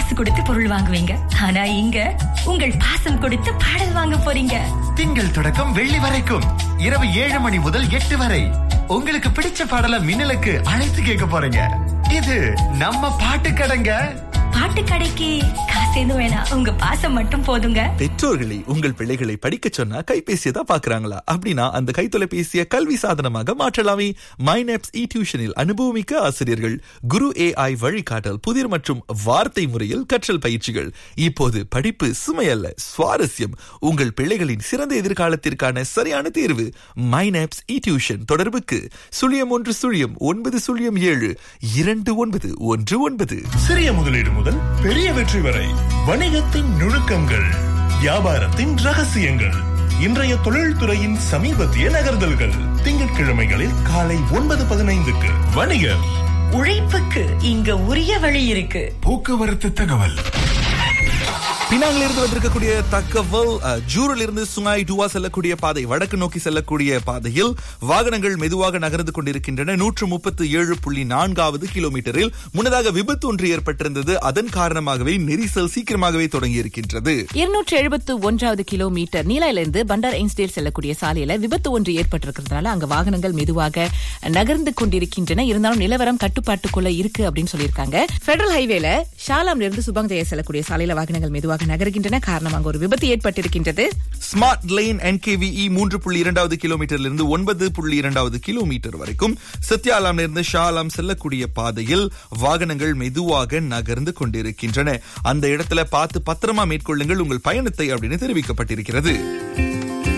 காசு கொடுத்து பொருள் வாங்குவீங்க ஆனா இங்க உங்கள் பாசம் கொடுத்து பாடல் வாங்க போறீங்க திங்கள் தொடக்கம் வெள்ளி வரைக்கும் இரவு ஏழு மணி முதல் எட்டு வரை உங்களுக்கு பிடிச்ச பாடல மின்னலுக்கு அழைத்து கேட்க போறீங்க இது நம்ம பாட்டு கடைங்க பாட்டு கடைக்கு காசு எதுவும் வேணாம் உங்க பாசம் மட்டும் போதுங்க பெற்றோர்களை உங்கள் பிள்ளைகளை படிக்க சொன்னா கைபேசியை தான் பாக்குறாங்களா அப்படின்னா அந்த கைத்தொலைபேசியை கல்வி சாதனமாக மாற்றலாமே மைனப்ஸ் இ டியூஷனில் அனுபவமிக்க ஆசிரியர்கள் குரு ஏஐ வழிகாட்டல் புதிர் மற்றும் வார்த்தை முறையில் கற்றல் பயிற்சிகள் இப்போது படிப்பு சுமையல்ல சுவாரஸ்யம் உங்கள் பிள்ளைகளின் சிறந்த எதிர்காலத்திற்கான சரியான தேர்வு மைனப்ஸ் இ டியூஷன் தொடர்புக்கு சுழியம் ஒன்று சுழியம் ஒன்பது சுழியம் ஏழு இரண்டு ஒன்பது ஒன்று ஒன்பது சிறிய முதலீடு முதல் பெரிய வெற்றி வரை வணிகத்தின் நுணுக்கங்கள் வியாபாரத்தின் ரகசியங்கள் இன்றைய தொழில்துறையின் சமீபத்திய நகர்தல்கள் திங்கட்கிழமைகளில் காலை ஒன்பது பதினைந்துக்கு வணிகர் உழைப்புக்கு இங்க உரிய வழி இருக்கு போக்குவரத்து தகவல் பினாங்கில் இருந்து வந்திருக்கக்கூடிய தகவல் அஹ், ஜூரில் இருந்து சுங்காய் டுவா செல்லக்கூடிய பாதை வடக்கு நோக்கி செல்லக்கூடிய பாதையில் வாகனங்கள் மெதுவாக நகர்ந்து கொண்டிருக்கின்றன நூற்று முப்பத்து ஏழு புள்ளி நான்காவது கிலோமீட்டரில் முன்னதாக விபத்து ஒன்று ஏற்பட்டிருந்தது அதன் காரணமாகவே நெரிசல் சீக்கிரமாகவே தொடங்கி இருக்கின்றது இருநூற்று எழுபத்து ஒன்றாவது கிலோமீட்டர் நீலாயிலிருந்து பண்டார் எயின்ஸ்டேல் செல்லக்கூடிய சாலையில விபத்து ஒன்று ஏற்பட்டிருக்கிறதுனால அங்க வாகனங்கள் மெதுவாக நகர்ந்து கொண்டிருக்கின்றன இருந்தாலும் நிலவரம் கட்டுப்பாட்டுக்குள்ள இருக்கு அப்படின்னு சொல்லியிருக்காங்க பெடரல் ஹைவேல ஷாலாம்ல இருந்து சுபங் ஜெய செல்லக்கூடிய சாலையில வாகனங்கள் மெதுவாக நகர்கின்றன காரணம் அங்க ஒரு விபத்து ஏற்பட்டிருக்கின்றது ஸ்மார்ட் லைன் என்கேவிஇ மூன்று புள்ளி இரண்டாவது கிலோமீட்டர்ல இருந்து ஒன்பது புள்ளி இரண்டாவது கிலோமீட்டர் வரைக்கும் சத்யாலாம்ல இருந்து ஷாலாம் செல்லக்கூடிய பாதையில் வாகனங்கள் மெதுவாக நகர்ந்து கொண்டிருக்கின்றன அந்த இடத்துல பார்த்து பத்திரமா மேற்கொள்ளுங்கள் உங்கள் பயணத்தை அப்படின்னு தெரிவிக்கப்பட்டிருக்கிறது